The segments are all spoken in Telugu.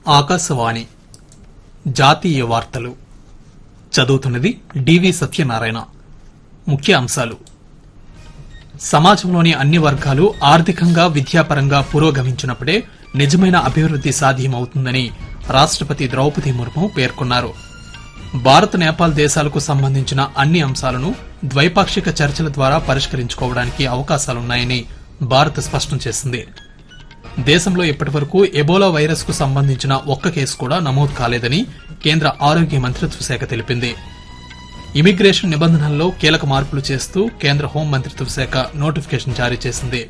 ఆకాశవాణి జాతీయ వార్తలు చదువుతున్నది డివి సత్యనారాయణ ముఖ్య అంశాలు సమాజంలోని అన్ని వర్గాలు ఆర్థికంగా విద్యాపరంగా పురోగమించినప్పుడే నిజమైన అభివృద్ది సాధ్యమవుతుందని రాష్టపతి ద్రౌపది ముర్ము పేర్కొన్నారు భారత్ నేపాల్ దేశాలకు సంబంధించిన అన్ని అంశాలను ద్వైపాక్షిక చర్చల ద్వారా పరిష్కరించుకోవడానికి అవకాశాలున్నాయని భారత్ స్పష్టం చేసింది దేశంలో ఇప్పటివరకు ఎబోలా వైరస్ కు సంబంధించిన ఒక్క కేసు కూడా నమోదు కాలేదని కేంద్ర ఆరోగ్య మంత్రిత్వ శాఖ తెలిపింది ఇమిగ్రేషన్ నిబంధనల్లో కీలక మార్పులు చేస్తూ కేంద్ర హోం మంత్రిత్వ శాఖ నోటిఫికేషన్ జారీ చేసింది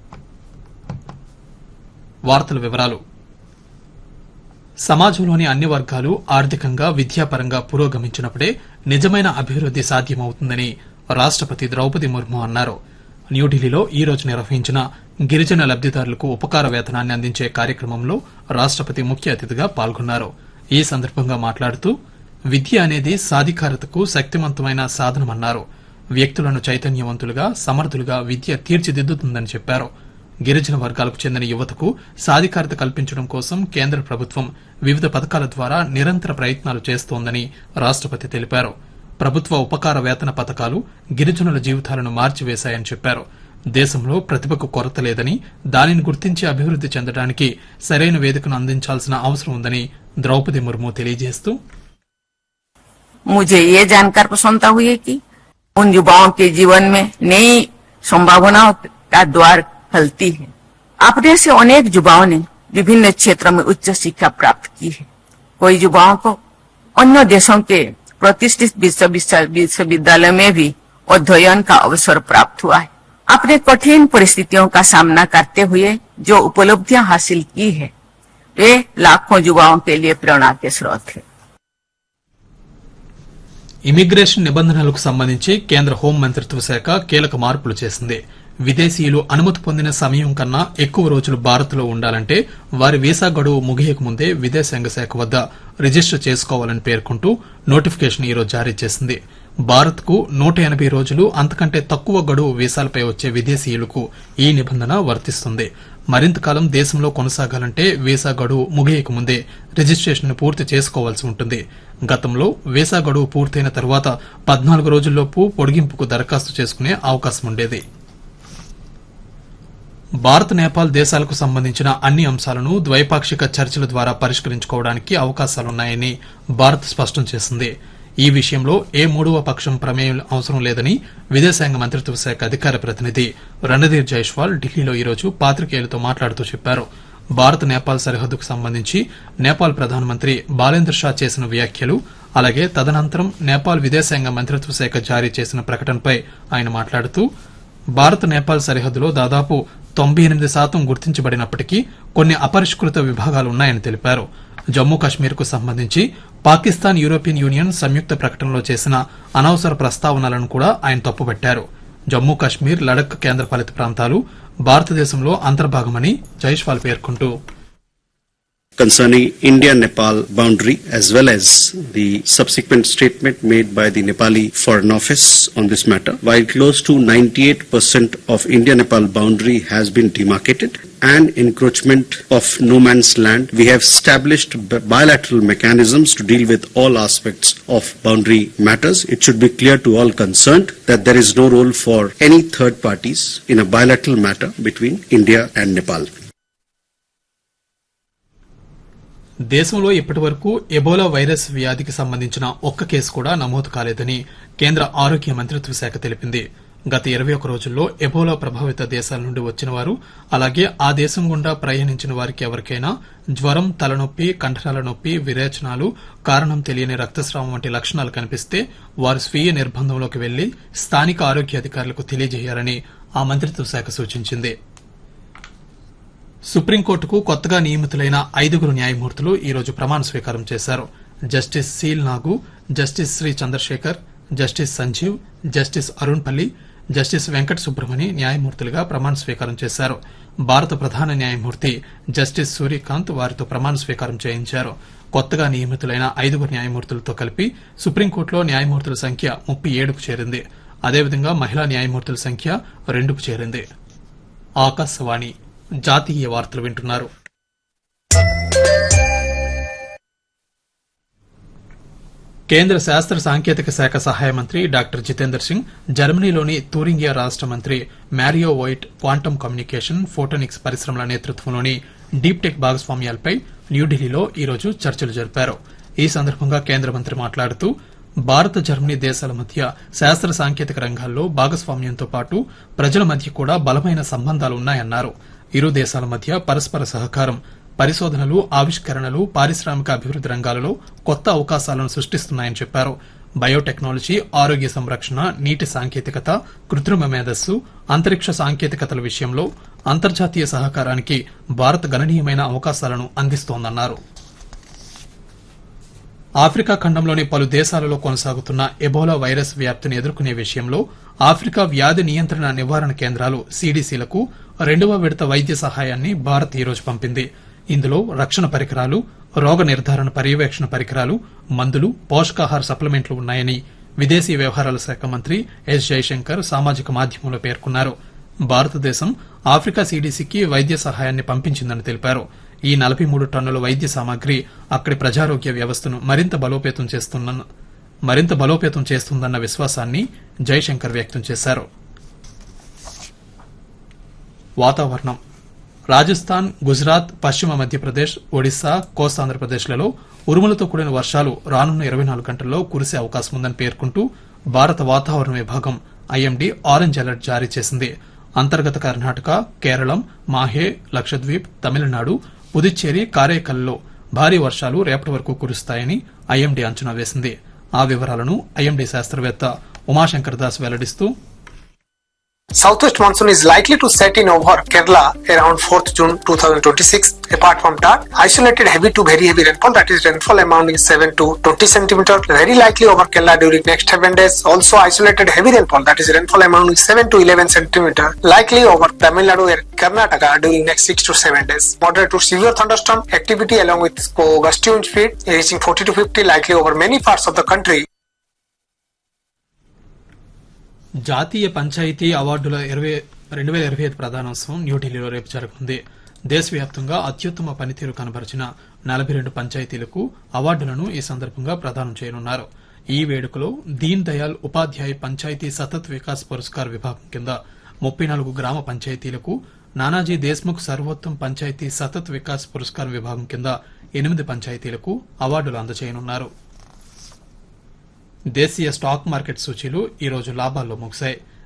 వార్తల వివరాలు సమాజంలోని అన్ని వర్గాలు ఆర్థికంగా విద్యాపరంగా పురోగమించినప్పుడే నిజమైన అభివృద్ది సాధ్యమవుతుందని రాష్టపతి ద్రౌపది ముర్ము అన్నారు న్యూఢిల్లీలో ఈ రోజు నిర్వహించిన గిరిజన లబ్దిదారులకు ఉపకార వేతనాన్ని అందించే కార్యక్రమంలో రాష్టపతి ముఖ్య అతిథిగా పాల్గొన్నారు ఈ సందర్భంగా మాట్లాడుతూ విద్య అనేది సాధికారతకు శక్తివంతమైన సాధనమన్నారు వ్యక్తులను చైతన్యవంతులుగా సమర్థులుగా విద్య తీర్చిదిద్దుతుందని చెప్పారు గిరిజన వర్గాలకు చెందిన యువతకు సాధికారత కల్పించడం కోసం కేంద్ర ప్రభుత్వం వివిధ పథకాల ద్వారా నిరంతర ప్రయత్నాలు చేస్తోందని రాష్టపతి తెలిపారు ప్రభుత్వ ఉపకార వేతన పథకాలు గిరిజనుల జీవితాలను మార్చివేశాయని చెప్పారు దేశంలో ప్రతిభకు కొరత లేదని దానిని గుర్తించి అభివృద్ది చెందడానికి సరైన వేదికను అందించాల్సిన అవసరం ఉందని ద్రౌపది ముర్ము తెలియజేస్తూ मुझे ये जानकर प्रसन्नता हुई कि उन युवाओं के जीवन में नई संभावनाओं का द्वार खुलती है अपने से अनेक युवाओं ने विभिन्न क्षेत्रों में उच्च शिक्षा प्राप्त की है कोई युवाओं को अन्य देशों के प्रतिष्ठित विश्व- विश्व- विश्वविद्यालय में भी अध्ययन का अवसर प्राप्त हुआ है अपने कठिन परिस्थितियों का सामना करते हुए जो उपलब्धियां हासिल की है वे लाखों युवाओं के लिए प्रेरणा के स्रोत है ఇమిగ్రేషన్ నిబంధనలకు సంబంధించి కేంద్ర హోం మంత్రిత్వ శాఖ కీలక మార్పులు చేసింది విదేశీయులు అనుమతి పొందిన సమయం కన్నా ఎక్కువ రోజులు భారత్లో ఉండాలంటే వారి వీసా గడువు ముగియక ముందే విదేశాంగ శాఖ వద్ద రిజిస్టర్ చేసుకోవాలని పేర్కొంటూ నోటిఫికేషన్ ఈరోజు జారీ చేసింది భారత్ కు నూట ఎనభై రోజులు అంతకంటే తక్కువ గడువు వీసాలపై వచ్చే విదేశీయులకు ఈ నిబంధన వర్తిస్తుంది మరింత కాలం దేశంలో కొనసాగాలంటే వీసా గడువు ముగియక ముందే రిజిస్ట్రేషన్ పూర్తి చేసుకోవాల్సి ఉంటుంది గతంలో వీసా గడువు పూర్తయిన తర్వాత పద్నాలుగు రోజుల్లోపు పొడిగింపుకు దరఖాస్తు చేసుకునే అవకాశం ఉండేది భారత్ నేపాల్ దేశాలకు సంబంధించిన అన్ని అంశాలను ద్వైపాక్షిక చర్చల ద్వారా పరిష్కరించుకోవడానికి అవకాశాలున్నాయని భారత్ స్పష్టం చేసింది ఈ విషయంలో ఏ మూడవ పక్షం ప్రమేయం అవసరం లేదని విదేశాంగ మంత్రిత్వ శాఖ అధికార ప్రతినిధి రణధీర్ జైష్వాల్ ఢిల్లీలో ఈరోజు పాత్రికేయులతో మాట్లాడుతూ చెప్పారు భారత్ నేపాల్ సరిహద్దుకు సంబంధించి నేపాల్ ప్రధానమంత్రి బాలేంద్ర షా చేసిన వ్యాఖ్యలు అలాగే తదనంతరం నేపాల్ విదేశాంగ మంత్రిత్వ శాఖ జారీ చేసిన ప్రకటనపై ఆయన మాట్లాడుతూ భారత్ నేపాల్ సరిహద్దులో దాదాపు తొంభై ఎనిమిది శాతం గుర్తించబడినప్పటికీ కొన్ని అపరిష్కృత విభాగాలు ఉన్నాయని తెలిపారు జమ్మూ కాశ్మీర్ కు సంబంధించి పాకిస్తాన్ యూరోపియన్ యూనియన్ సంయుక్త ప్రకటనలో చేసిన అనవసర ప్రస్తావనలను కూడా ఆయన తప్పుపట్టారు జమ్మూ కాశ్మీర్ లడక్ కేంద్రపాలిత ప్రాంతాలు భారతదేశంలో అంతర్భాగమని జైష్వాల్ పేర్కొంటూ concerning India-Nepal boundary as well as the subsequent statement made by the Nepali Foreign Office on this matter. While close to 98% of India-Nepal boundary has been demarcated and encroachment of no man's land, we have established bi- bilateral mechanisms to deal with all aspects of boundary matters. It should be clear to all concerned that there is no role for any third parties in a bilateral matter between India and Nepal. దేశంలో ఇప్పటివరకు ఎబోలా వైరస్ వ్యాధికి సంబంధించిన ఒక్క కేసు కూడా నమోదు కాలేదని కేంద్ర ఆరోగ్య మంత్రిత్వ శాఖ తెలిపింది గత ఇరవై ఒక రోజుల్లో ఎబోలా ప్రభావిత దేశాల నుండి వచ్చిన వారు అలాగే ఆ దేశం గుండా ప్రయాణించిన వారికి ఎవరికైనా జ్వరం తలనొప్పి కంఠరాల నొప్పి విరేచనాలు కారణం తెలియని రక్తస్రావం వంటి లక్షణాలు కనిపిస్తే వారు స్వీయ నిర్బంధంలోకి వెళ్లి స్థానిక ఆరోగ్య అధికారులకు తెలియజేయాలని ఆ మంత్రిత్వ శాఖ సూచించింది సుప్రీంకోర్టుకు కొత్తగా నియమితులైన ఐదుగురు న్యాయమూర్తులు ఈ రోజు ప్రమాణ స్వీకారం చేశారు justice Sheel Nagu justice Sri Chandrashekhar justice Sanjeev justice Arun Palli justice Venkata Subrahmani న్యాయమూర్తులుగా ప్రమాణ స్వీకారం చేశారు భారత ప్రధాన న్యాయమూర్తి జస్టిస్ సూర్యకాంత్ వారితో ప్రమాణ స్వీకారం చేయించారు కొత్తగా నియమితులైన ఐదుగురు న్యాయమూర్తులతో కలిపి సుప్రీంకోర్టులో న్యాయమూర్తుల సంఖ్య ముప్పై ఏడుకు చేరింది అదేవిధంగా మహిళా న్యాయమూర్తుల సంఖ్య రెండుకు చేరింది ఆకాశవాణి జాతీయ వార్తలు వింటున్నారు కేంద్ర శాస్త్ర సాంకేతిక శాఖ సహాయ మంత్రి డాక్టర్ జితేందర్ సింగ్ జర్మనీలోని తూరింగియా రాష్ట మంత్రి Mario Voigt quantum communication photonics పరిశ్రమల నేతృత్వంలోని డీప్ టెక్ భాగస్వామ్యాలపై న్యూఢిల్లీలో ఈరోజు చర్చలు జరిపారు ఈ సందర్భంగా కేంద్ర మంత్రి మాట్లాడుతూ భారత్ జర్మనీ దేశాల మధ్య శాస్త్ర సాంకేతిక రంగాల్లో భాగస్వామ్యంతో పాటు ప్రజల మధ్య కూడా బలమైన సంబంధాలు ఉన్నాయన్నారు ఇరు దేశాల మధ్య పరస్పర సహకారం పరిశోధనలు ఆవిష్కరణలు పారిశ్రామిక అభివృద్ది రంగాలలో కొత్త అవకాశాలను సృష్టిస్తున్నాయని చెప్పారు బయోటెక్నాలజీ ఆరోగ్య సంరక్షణ నీటి సాంకేతికత కృత్రిమ మేధస్సు అంతరిక్ష సాంకేతికతల విషయంలో అంతర్జాతీయ సహకారానికి భారత్ గణనీయమైన అవకాశాలను అందిస్తోందన్నారు ఆఫ్రికా ఖండంలోని పలు దేశాలలో కొనసాగుతున్న ఎబోలా వైరస్ వ్యాప్తిని ఎదుర్కొనే విషయంలో ఆఫ్రికా వ్యాధి నియంత్రణ నివారణ కేంద్రాలు సీడీసీలకు రెండవ విడత వైద్య సహాయాన్ని భారత్ ఈరోజు పంపింది ఇందులో రక్షణ పరికరాలు రోగ నిర్ధారణ పర్యవేక్షణ పరికరాలు మందులు పోషకాహార సప్లిమెంట్లు ఉన్నాయని విదేశీ వ్యవహారాల శాఖ మంత్రి ఎస్ జైశంకర్ సామాజిక మాధ్యమంలో పేర్కొన్నారు భారతదేశం ఆఫ్రికా సీడీసీకి వైద్య సహాయాన్ని పంపించిందని తెలిపారు ఈ నలభై మూడు టన్నుల వైద్య సామాగ్రి అక్కడి ప్రజారోగ్య వ్యవస్థను మరింత బలోపేతం చేస్తున్న మరింత బలోపేతం చేస్తుందన్న విశ్వాసాన్ని జైశంకర్ వ్యక్తం చేశారు వాతావరణం రాజస్థాన్ గుజరాత్ పశ్చిమ మధ్యప్రదేశ్ ఒడిశా కోస్తాంధ్రప్రదేశ్లలో ఉరుములతో కూడిన వర్షాలు రానున్న ఇరవై నాలుగు గంటల్లో కురిసే అవకాశం ఉందని పేర్కొంటూ భారత వాతావరణ విభాగం ఐఎండీ ఆరెంజ్ అలర్ట్ జారీ చేసింది అంతర్గత కర్ణాటక కేరళం మాహే లక్షద్వీప్ తమిళనాడు పుదుచ్చేరి కారైకల్లో భారీ వర్షాలు రేపటి వరకు కురుస్తాయని ఐఎండీ అంచనా వేసింది ఆ వివరాలను ఐఎండీ శాస్త్రవేత్త Umashankar Das వెల్లడిస్తూ Southwest monsoon is likely to set in over Kerala around 4th June 2026. Apart from that, isolated heavy to very heavy rainfall, that is rainfall amounting 7 to 20 centimeter, very likely over Kerala during next 7 days. Also isolated heavy rainfall, that is rainfall amounting 7 to 11 centimeter, likely over Tamil Nadu and Karnataka during next 6 to 7 days. Moderate to severe thunderstorm activity along with gusty wind speed reaching 40 to 50, likely over many parts of the country. జాతీయ పంచాయతీ అవార్డుల ఇరవై రెండు వేల ఇరవై ఐదు ప్రధానోత్సవం న్యూఢిల్లీలో రేపు జరగనుంది దేశవ్యాప్తంగా అత్యుత్తమ పనితీరు కనబరిచిన నలభై రెండు పంచాయతీలకు అవార్డులను ఈ సందర్భంగా ప్రదానం చేయనున్నారు ఈ వేడుకలో దీన్ దయాల్ ఉపాధ్యాయ పంచాయతీ సతత్ వికాస్ పురస్కార్ విభాగం కింద ముప్పై నాలుగు గ్రామ పంచాయతీలకు నానాజీ దేశ్ముఖ్ సర్వోత్తమ్ పంచాయతీ సతత్ వికాస్ పురస్కార్ విభాగం కింద ఎనిమిది పంచాయతీలకు అవార్డులు అందజేయనున్నారు దేశీయ స్టాక్ మార్కెట్ సూచీలు ఈ రోజు లాభాల్లో ముగిశాయి